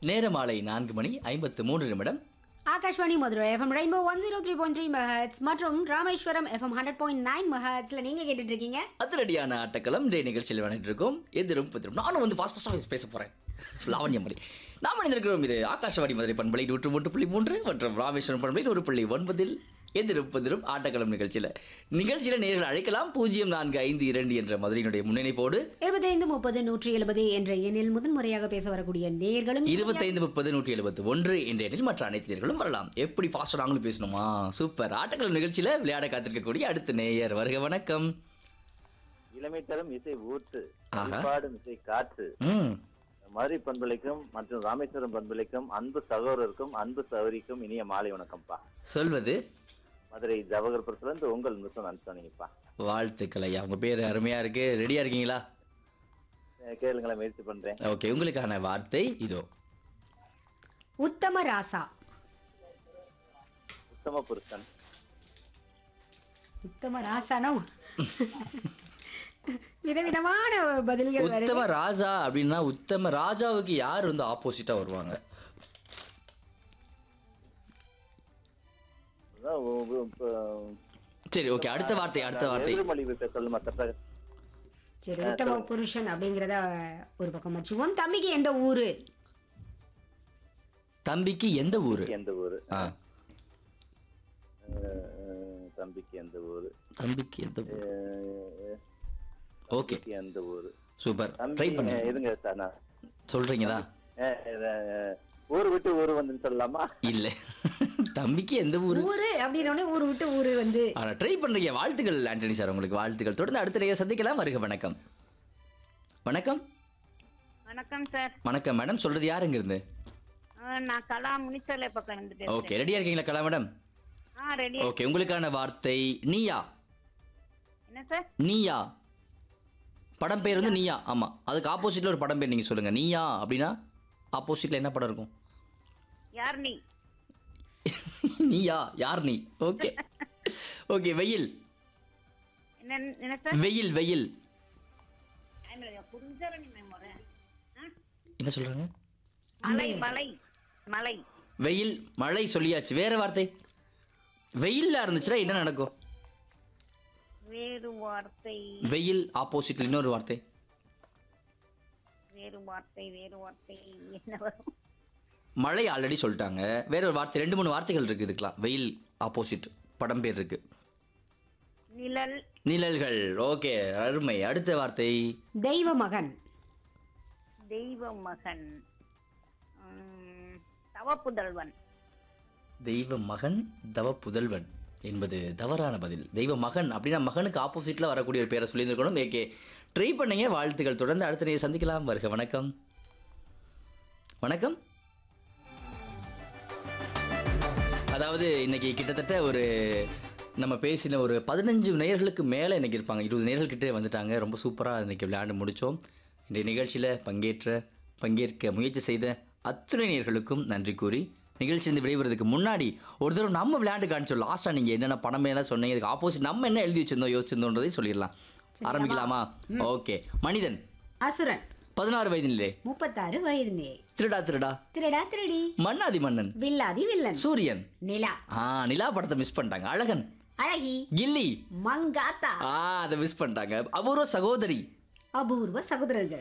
நேர மாலை நான்கு மணி ஐம்பத்து மூன்று நிமிடம் Akashvani Madurai FM rainbow one zero three point three megahertz மற்றும் Rameswaram FM hundred point nine மெஹட்ஸ்ல நீங்க கேட்டுட்டு இருக்கீங்க அதிரடியான ஆட்டக்களம் இன்றைய நிகழ்ச்சியில் வந்துட்டு இருக்கோம் எதிரும் புதிரும் நானும் வந்து ஃபாஸ்ட் ஃபாஸ்ட்டாக பேச போகிறேன் லாவண்யம் மணி நாம் இணைந்திருக்கிறோம் இது ஆகாஷவாணி மதுரை பண்பலை நூற்று ஒன்று புள்ளி மூன்று மற்றும் ராமேஸ்வரம் பண்பலை நூறு புள்ளி ஒன்பதில் எதிரும் புதிரும் ஆட்டக்களம் நிகழ்ச்சியில் நிகழ்ச்சியில் நேர்கள் அழைக்கலாம் பூஜ்ஜியம் நான்கு ஐந்து இரண்டு என்ற மதுரையினுடைய முன்னிணைப்போடு எழுபத்தைந்து முப்பது நூற்றி எழுபது என்ற எண்ணில் முதன்முறையாக பேச வரக்கூடிய நேர்களும் இருபத்தைந்து முப்பது நூற்றி எழுபத்து ஒன்று என்ற எண்ணில் மற்ற அனைத்து நேர்களும் வரலாம் எப்படி ஃபாஸ்ட்டாக நாங்களும் பேசணுமா சூப்பர் ஆட்டக்களம் நிகழ்ச்சியில் விளையாட காத்திருக்கக்கூடிய அடுத்த நேயர் வருக வணக்கம் இளமை தரும் இசை ஊற்று ஆஹா. பாடும் இசை காற்று ம் மதுரை பண்பலைக்கும் மற்றும் ராமேஸ்வரம் பண்பலைக்கும் அன்பு சகோதரருக்கும் அன்பு சகோதரிக்கும் இனிய மாலை வணக்கம்ப்பா சொல்வது மதுரை ஜவஹர்புரத்துல இருந்து உங்கள் மிஸ்ஸன் அனுப்பிச்சானிங்கப்பா வாழ்த்துக்கள் ஐயா உங்க பேர் அருமையா இருக்கு ரெடியா இருக்கீங்களா கேளுங்களேன் முயற்சி பண்றேன் ஓகே உங்களுக்கான வார்த்தை இதோ உத்தம ராசா உத்தம புருஷன் உத்தம ராசானா விதவிதமான பதில்கள் வருது உத்தம ராஜா அப்படின்னா உத்தம ராஜாவுக்கு யார் வந்து ஆப்போசிட்டா வருவாங்க அதான் உ- உ- இப்ப- சரி ஓகே அடுத்த வார்த்தை அடுத்த வார்த்தை எதிர்மொழி இப்ப சொல்லுமா கரெக்டா சரி உத்தம புருஷன் அப்படிங்கிறத ஒரு பக்கம் வச்சுக்குவோம் தம்பிக்கு எந்த ஊரு தம்பிக்கு எந்த ஊரு எந்த ஊரு ஆ அஹ், தம்பிக்கு எந்த ஊரு தம்பிக்கு எந்த ஊரு அஹ், ஓகே தம்பிக்கு எந்த ஊரு சூப்பர் ட்ரை தம்பி பண்ணுங்க அஹ், இருங்க சார் நான் சொல்றீங்களா அஹ், அஹ், ஊர் விட்டு ஊர் வந்துன்னு சொல்லலாமா இல்ல தம்பிக்கு எந்த ஊரு ஊரு அப்படின்னோடனே ஊரு விட்டு ஊரு வந்து ஆனா ட்ரை பண்றீங்க வாழ்த்துக்கள் ஆண்டனி சார் உங்களுக்கு வாழ்த்துக்கள் தொடர்ந்து அடுத்த நேரம் சந்திக்கலாம் வருக வணக்கம் வணக்கம் வணக்கம் சார் வணக்கம் மேடம் சொல்றது யாருங்க இருந்து ஆ, நான் கலா முனிச்சலை பக்கம் இருந்து பேசுறேன் ஓகே ரெடியா இருக்கீங்களா கலா மேடம் ஆ ரெடி ஓகே உங்களுக்கான வார்த்தை நீயா என்ன சார் நீயா படம் பேர் வந்து நீயா ஆமா அதுக்கு ஆப்போசிட்ல ஒரு படம் பேர் நீங்க சொல்லுங்க நீயா அப்படின்னா ஆப்போசிட்ல என்ன படம் இருக்கும் யார் நீ நீயா யார் நீ ஓகே ஓகே வெயில் என்ன என்ன சார் வெயில் வெயில் புரிஞ்சரணி மேமோர என்ன சொல்றாங்க மலை மலை மலை வெயில் மழை சொல்லியாச்சு வேற வார்த்தை வெயில்ல இருந்துச்சுன்னா என்ன நடக்கும் வேறு வார்த்தை வெயில் ஆப்போசிட்ல இன்னொரு வார்த்தை வேறு வார்த்தை வேறு வார்த்தை என்ன வரும் மழை ஆல்ரெடி சொல்லிட்டாங்க வேற ஒரு வார்த்தை ரெண்டு மூணு வார்த்தைகள் இருக்கு இதுக்கெல்லாம் வெயில் ஆப்போசிட் படம் பேர் இருக்கு நிழல் நிழல்கள் ஓகே அருமை அடுத்த வார்த்தை தெய்வ மகன் தெய்வ மகன் உம், தவப்புதல்வன் தெய்வ மகன் தவ புதல்வன் என்பது தவறான பதில் தெய்வ மகன் அப்படின்னா மகனுக்கு ஆப்போசிட்ல வரக்கூடிய ஒரு பேரை சொல்லியிருக்கணும் ஏகே ட்ரை பண்ணீங்க வாழ்த்துக்கள் தொடர்ந்து அடுத்த நீங்க சந்திக்கலாம் வருக வணக்கம் வணக்கம் அதாவது இன்னைக்கு கிட்டத்தட்ட ஒரு நம்ம பேசின ஒரு பதினஞ்சு நேயர்களுக்கு மேலே இன்னைக்கு இருப்பாங்க இருபது நேயர்கள் கிட்டே வந்துட்டாங்க ரொம்ப சூப்பராக இன்னைக்கு விளையாண்டு முடித்தோம் இன்றைய நிகழ்ச்சியில் பங்கேற்ற பங்கேற்க முயற்சி செய்த அத்துணை நேயர்களுக்கும் நன்றி கூறி நிகழ்ச்சியிலிருந்து விடைபெறதுக்கு முன்னாடி ஒரு தடவை நம்ம விளையாண்டு காணிச்சோம் லாஸ்ட்டாக நீங்கள் என்னென்ன படம் எல்லாம் சொன்னீங்க அதுக்கு ஆப்போசிட் நம்ம என்ன எழுதி வச்சிருந்தோம் யோசிச்சிருந்தோன்றதை சொல்லிடலாம் ஆரம்பிக்கலாமா ஓகே மனிதன் அசுரன் பதினாறு வயதிலே முப்பத்தாறு வயது திருடா திருடா திருடா திருடி மன்னாதி மன்னன் வில்லாதி வில்லன் சூரியன் நிலா ஆ நிலா படத்தை மிஸ் பண்ணிட்டாங்க அழகன் அழகி கில்லி மங்காத்தா ஆ அதை மிஸ் பண்ணிட்டாங்க அபூர்வ சகோதரி அபூர்வ சகோதரர்கள்